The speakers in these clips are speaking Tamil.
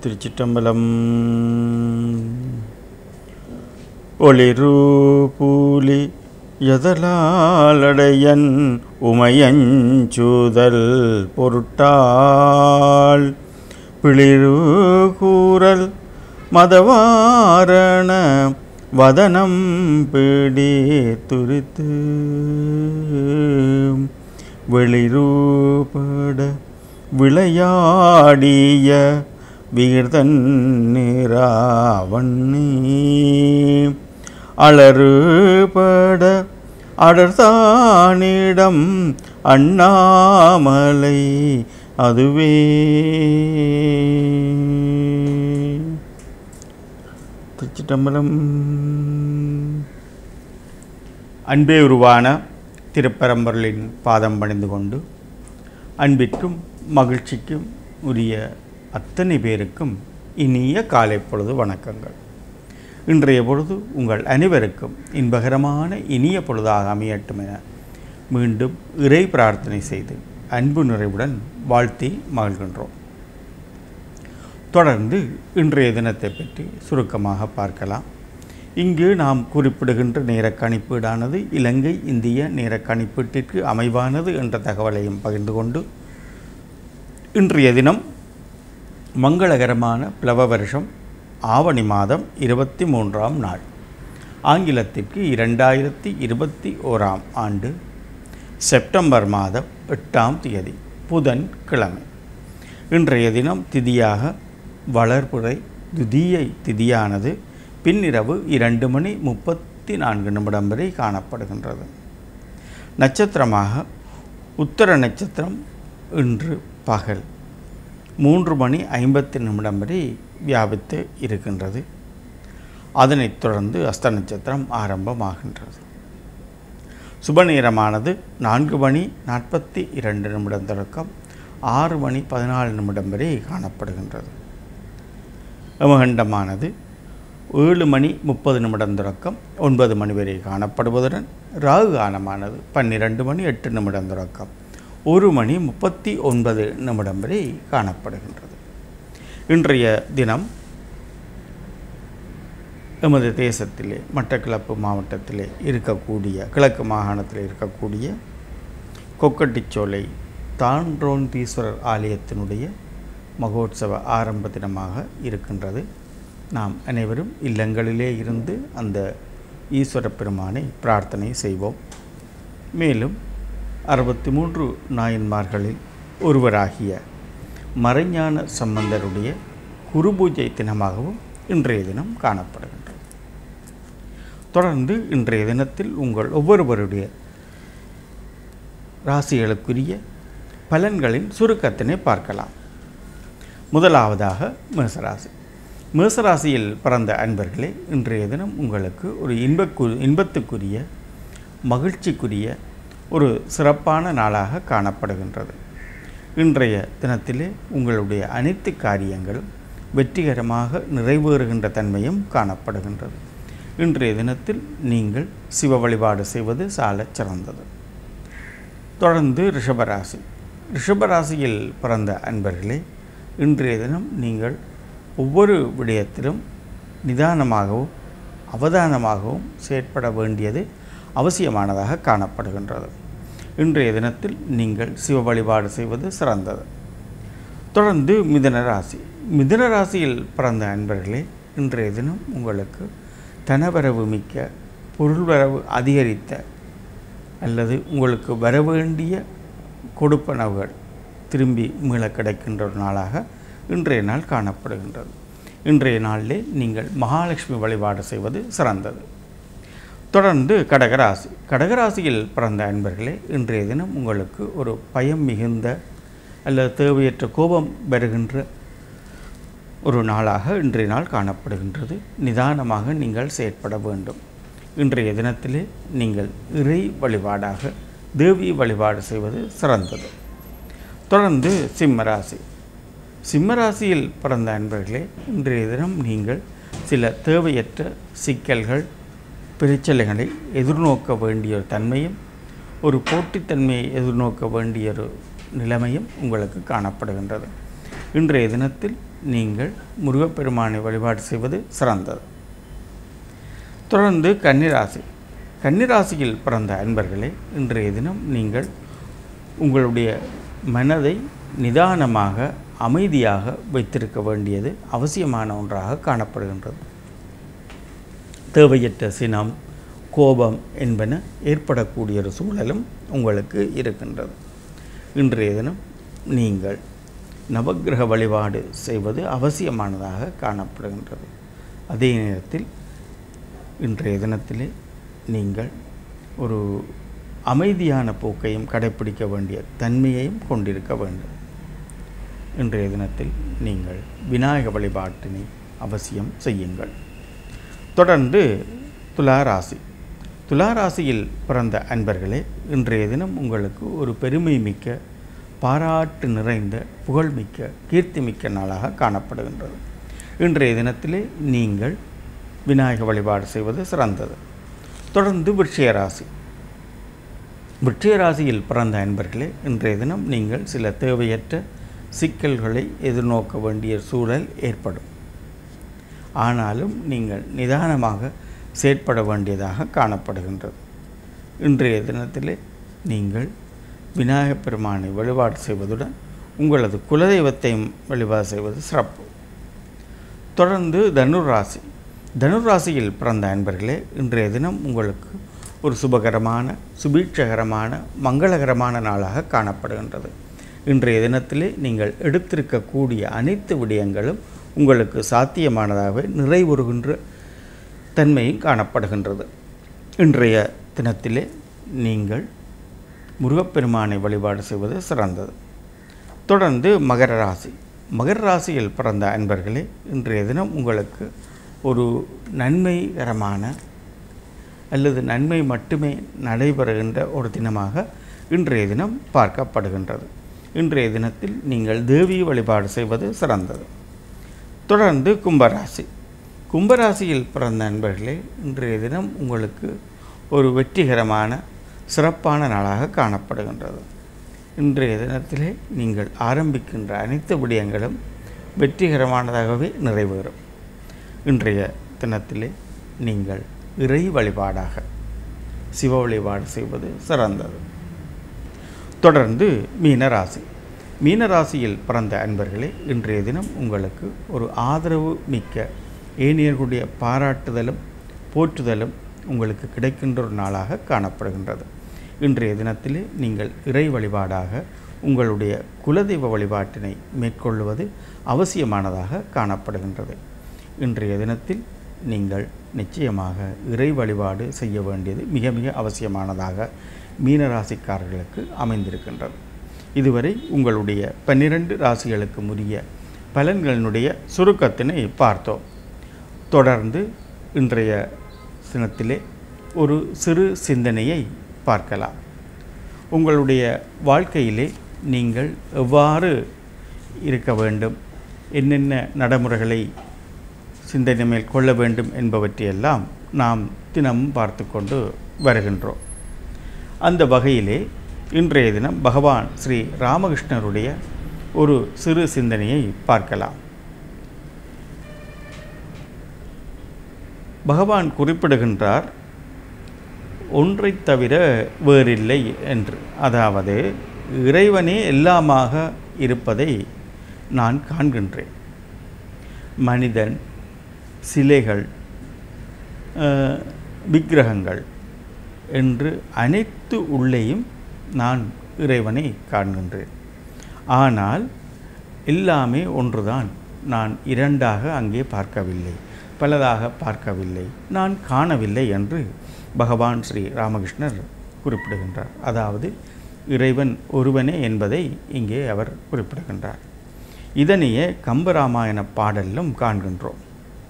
திருச்சிற்றம்பலம் ஒளிரு பூலி எதலாலடையன் உமையஞ்சூதல் பொருட்டாள் பிளிரு கூறல் மதவாரண வதனம் பிடி துரித்து வெளிரூபட விளையாடிய வீர்தன் நிராவண்ணி அலறுபட அடர்தானிடம் அண்ணாமலை அதுவே திருச்சிட்டம்பலம் அன்பே உருவான திருப்பரம்பொருளின் பாதம் பணிந்து கொண்டு அன்பிற்கும் மகிழ்ச்சிக்கும் உரிய அத்தனை பேருக்கும் இனிய காலை பொழுது வணக்கங்கள் இன்றைய பொழுது உங்கள் அனைவருக்கும் இன்பகரமான இனிய பொழுதாக அமையட்டும் என மீண்டும் இறை பிரார்த்தனை செய்து அன்பு நிறைவுடன் வாழ்த்தி மகிழ்கின்றோம் தொடர்ந்து இன்றைய தினத்தை பற்றி சுருக்கமாக பார்க்கலாம் இங்கு நாம் குறிப்பிடுகின்ற நேர கணிப்பீடானது இலங்கை இந்திய நேர கணிப்பீட்டிற்கு அமைவானது என்ற தகவலையும் பகிர்ந்து கொண்டு இன்றைய தினம் மங்களகரமான பிளவ வருஷம் ஆவணி மாதம் இருபத்தி மூன்றாம் நாள் ஆங்கிலத்திற்கு இரண்டாயிரத்தி இருபத்தி ஓராம் ஆண்டு செப்டம்பர் மாதம் எட்டாம் தேதி புதன் கிழமை இன்றைய தினம் திதியாக வளர்ப்புரை துதியை திதியானது பின்னிரவு இரண்டு மணி முப்பத்தி நான்கு நிமிடம் வரை காணப்படுகின்றது நட்சத்திரமாக உத்தர நட்சத்திரம் இன்று பகல் மூன்று மணி ஐம்பத்தி நிமிடம் வரை வியாபித்து இருக்கின்றது அதனைத் தொடர்ந்து அஸ்த நட்சத்திரம் ஆரம்பமாகின்றது சுப நேரமானது நான்கு மணி நாற்பத்தி இரண்டு நிமிடம் தொடக்கம் ஆறு மணி பதினாலு நிமிடம் வரை காணப்படுகின்றது யமகண்டமானது ஏழு மணி முப்பது நிமிடம் தொடக்கம் ஒன்பது மணி வரை காணப்படுவதுடன் ராகு காலமானது பன்னிரண்டு மணி எட்டு நிமிடம் தொடக்கம் ஒரு மணி முப்பத்தி ஒன்பது நிமிடம் வரை காணப்படுகின்றது இன்றைய தினம் எமது தேசத்திலே மட்டக்களப்பு மாவட்டத்திலே இருக்கக்கூடிய கிழக்கு மாகாணத்தில் இருக்கக்கூடிய கொக்கட்டிச்சோலை தான்றோந்தீஸ்வரர் ஆலயத்தினுடைய மகோத்சவ ஆரம்ப தினமாக இருக்கின்றது நாம் அனைவரும் இல்லங்களிலே இருந்து அந்த ஈஸ்வர பெருமானை பிரார்த்தனை செய்வோம் மேலும் அறுபத்தி மூன்று நாயன்மார்களில் ஒருவராகிய மறைஞான சம்பந்தருடைய குருபூஜை தினமாகவும் இன்றைய தினம் காணப்படுகின்றது தொடர்ந்து இன்றைய தினத்தில் உங்கள் ஒவ்வொருவருடைய ராசிகளுக்குரிய பலன்களின் சுருக்கத்தினை பார்க்கலாம் முதலாவதாக மேசராசி மேசராசியில் பிறந்த அன்பர்களே இன்றைய தினம் உங்களுக்கு ஒரு இன்பக்கு இன்பத்துக்குரிய மகிழ்ச்சிக்குரிய ஒரு சிறப்பான நாளாக காணப்படுகின்றது இன்றைய தினத்திலே உங்களுடைய அனைத்து காரியங்களும் வெற்றிகரமாக நிறைவேறுகின்ற தன்மையும் காணப்படுகின்றது இன்றைய தினத்தில் நீங்கள் சிவ வழிபாடு செய்வது சாலச் சிறந்தது தொடர்ந்து ரிஷபராசி ரிஷபராசியில் பிறந்த அன்பர்களே இன்றைய தினம் நீங்கள் ஒவ்வொரு விடயத்திலும் நிதானமாகவும் அவதானமாகவும் செயற்பட வேண்டியது அவசியமானதாக காணப்படுகின்றது இன்றைய தினத்தில் நீங்கள் சிவ வழிபாடு செய்வது சிறந்தது தொடர்ந்து மிதுன ராசி மிதுன ராசியில் பிறந்த அன்பர்களே இன்றைய தினம் உங்களுக்கு தனவரவு மிக்க பொருள்வரவு அதிகரித்த அல்லது உங்களுக்கு வர வேண்டிய கொடுப்பனவுகள் திரும்பி மீள கிடைக்கின்ற ஒரு நாளாக இன்றைய நாள் காணப்படுகின்றது இன்றைய நாளிலே நீங்கள் மகாலட்சுமி வழிபாடு செய்வது சிறந்தது தொடர்ந்து கடகராசி கடகராசியில் பிறந்த அன்பர்களே இன்றைய தினம் உங்களுக்கு ஒரு பயம் மிகுந்த அல்லது தேவையற்ற கோபம் வருகின்ற ஒரு நாளாக இன்றைய நாள் காணப்படுகின்றது நிதானமாக நீங்கள் செயற்பட வேண்டும் இன்றைய தினத்திலே நீங்கள் இறை வழிபாடாக தேவி வழிபாடு செய்வது சிறந்தது தொடர்ந்து சிம்மராசி சிம்மராசியில் பிறந்த அன்பர்களே இன்றைய தினம் நீங்கள் சில தேவையற்ற சிக்கல்கள் பிரச்சனைகளை எதிர்நோக்க வேண்டிய ஒரு தன்மையும் ஒரு போட்டித்தன்மையை எதிர்நோக்க வேண்டிய ஒரு நிலைமையும் உங்களுக்கு காணப்படுகின்றது இன்றைய தினத்தில் நீங்கள் முருகப்பெருமானை வழிபாடு செய்வது சிறந்தது தொடர்ந்து கன்னிராசி கன்னிராசியில் பிறந்த அன்பர்களே இன்றைய தினம் நீங்கள் உங்களுடைய மனதை நிதானமாக அமைதியாக வைத்திருக்க வேண்டியது அவசியமான ஒன்றாக காணப்படுகின்றது தேவையற்ற சினம் கோபம் என்பன ஏற்படக்கூடிய ஒரு சூழலும் உங்களுக்கு இருக்கின்றது இன்றைய தினம் நீங்கள் நவக்கிரக வழிபாடு செய்வது அவசியமானதாக காணப்படுகின்றது அதே நேரத்தில் இன்றைய தினத்திலே நீங்கள் ஒரு அமைதியான போக்கையும் கடைப்பிடிக்க வேண்டிய தன்மையையும் கொண்டிருக்க வேண்டும் இன்றைய தினத்தில் நீங்கள் விநாயக வழிபாட்டினை அவசியம் செய்யுங்கள் தொடர்ந்து துளாராசி துளாராசியில் பிறந்த அன்பர்களே இன்றைய தினம் உங்களுக்கு ஒரு பெருமை மிக்க பாராட்டு நிறைந்த புகழ்மிக்க கீர்த்திமிக்க நாளாக காணப்படுகின்றது இன்றைய தினத்திலே நீங்கள் விநாயக வழிபாடு செய்வது சிறந்தது தொடர்ந்து விருட்சிக ராசி விருட்சிக ராசியில் பிறந்த அன்பர்களே இன்றைய தினம் நீங்கள் சில தேவையற்ற சிக்கல்களை எதிர்நோக்க வேண்டிய சூழல் ஏற்படும் ஆனாலும் நீங்கள் நிதானமாக செயற்பட வேண்டியதாக காணப்படுகின்றது இன்றைய தினத்திலே நீங்கள் விநாயகப் பெருமானை வழிபாடு செய்வதுடன் உங்களது குலதெய்வத்தையும் வழிபாடு செய்வது சிறப்பு தொடர்ந்து தனுர் ராசி தனுர் ராசியில் பிறந்த அன்பர்களே இன்றைய தினம் உங்களுக்கு ஒரு சுபகரமான சுபீட்சகரமான மங்களகரமான நாளாக காணப்படுகின்றது இன்றைய தினத்திலே நீங்கள் எடுத்திருக்கக்கூடிய அனைத்து விடயங்களும் உங்களுக்கு சாத்தியமானதாகவே நிறைவுறுகின்ற தன்மையும் காணப்படுகின்றது இன்றைய தினத்திலே நீங்கள் முருகப்பெருமானை வழிபாடு செய்வது சிறந்தது தொடர்ந்து மகர ராசி மகர ராசியில் பிறந்த அன்பர்களே இன்றைய தினம் உங்களுக்கு ஒரு நன்மைகரமான அல்லது நன்மை மட்டுமே நடைபெறுகின்ற ஒரு தினமாக இன்றைய தினம் பார்க்கப்படுகின்றது இன்றைய தினத்தில் நீங்கள் தேவி வழிபாடு செய்வது சிறந்தது தொடர்ந்து கும்பராசி கும்பராசியில் பிறந்த நண்பர்களே இன்றைய தினம் உங்களுக்கு ஒரு வெற்றிகரமான சிறப்பான நாளாக காணப்படுகின்றது இன்றைய தினத்திலே நீங்கள் ஆரம்பிக்கின்ற அனைத்து விடயங்களும் வெற்றிகரமானதாகவே நிறைவேறும் இன்றைய தினத்திலே நீங்கள் இறை வழிபாடாக சிவ வழிபாடு செய்வது சிறந்தது தொடர்ந்து மீனராசி மீனராசியில் பிறந்த அன்பர்களே இன்றைய தினம் உங்களுக்கு ஒரு ஆதரவு மிக்க ஏனியர்களுடைய பாராட்டுதலும் போற்றுதலும் உங்களுக்கு கிடைக்கின்ற ஒரு நாளாக காணப்படுகின்றது இன்றைய தினத்திலே நீங்கள் இறை வழிபாடாக உங்களுடைய குலதெய்வ வழிபாட்டினை மேற்கொள்வது அவசியமானதாக காணப்படுகின்றது இன்றைய தினத்தில் நீங்கள் நிச்சயமாக இறை வழிபாடு செய்ய வேண்டியது மிக மிக அவசியமானதாக மீனராசிக்காரர்களுக்கு அமைந்திருக்கின்றது இதுவரை உங்களுடைய பன்னிரண்டு ராசிகளுக்கு உரிய பலன்களினுடைய சுருக்கத்தினை பார்த்தோம் தொடர்ந்து இன்றைய தினத்திலே ஒரு சிறு சிந்தனையை பார்க்கலாம் உங்களுடைய வாழ்க்கையிலே நீங்கள் எவ்வாறு இருக்க வேண்டும் என்னென்ன நடைமுறைகளை சிந்தனை மேல் கொள்ள வேண்டும் என்பவற்றையெல்லாம் நாம் தினமும் பார்த்து கொண்டு வருகின்றோம் அந்த வகையிலே இன்றைய தினம் பகவான் ஸ்ரீ ராமகிருஷ்ணருடைய ஒரு சிறு சிந்தனையை பார்க்கலாம் பகவான் குறிப்பிடுகின்றார் ஒன்றை தவிர வேறில்லை என்று அதாவது இறைவனே எல்லாமாக இருப்பதை நான் காண்கின்றேன் மனிதன் சிலைகள் அஹ், விக்கிரகங்கள் என்று அனைத்து உள்ளேயும் நான் இறைவனை காண்கின்றேன் ஆனால் எல்லாமே ஒன்றுதான் நான் இரண்டாக அங்கே பார்க்கவில்லை பலதாக பார்க்கவில்லை நான் காணவில்லை என்று பகவான் ஸ்ரீ ராமகிருஷ்ணர் குறிப்பிடுகின்றார் அதாவது இறைவன் ஒருவனே என்பதை இங்கே அவர் குறிப்பிடுகின்றார் இதனையே கம்பராமாயண பாடலிலும் காண்கின்றோம்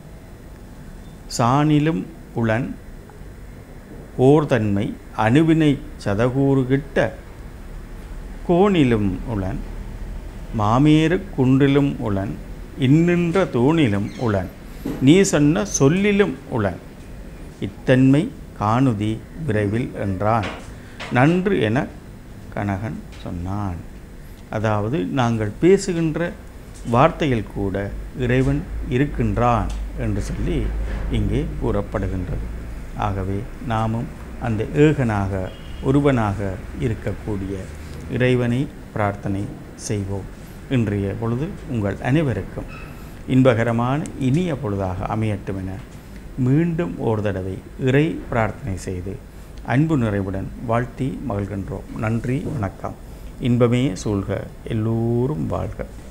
சாணிலும் உளன் ஓர்தன்மை அணுவினை சதகூறுகிட்ட கோணிலும் உளன் மாமேறு குன்றிலும் உளன் இன்னின்ற தூணிலும் உளன் நீ சொன்ன சொல்லிலும் உளன் இத்தன்மை காணுதி விரைவில் என்றான் நன்று என கனகன் சொன்னான் அதாவது நாங்கள் பேசுகின்ற வார்த்தையில் கூட இறைவன் இருக்கின்றான் என்று சொல்லி இங்கே கூறப்படுகின்றது ஆகவே நாமும் அந்த ஏகனாக ஒருவனாக இருக்கக்கூடிய இறைவனை பிரார்த்தனை செய்வோம் இன்றைய பொழுது உங்கள் அனைவருக்கும் இன்பகரமான இனிய பொழுதாக அமையட்டும் என மீண்டும் ஒரு தடவை இறை பிரார்த்தனை செய்து அன்பு நிறைவுடன் வாழ்த்தி மகிழ்கின்றோம் நன்றி வணக்கம் இன்பமே சூழ்க எல்லோரும் வாழ்க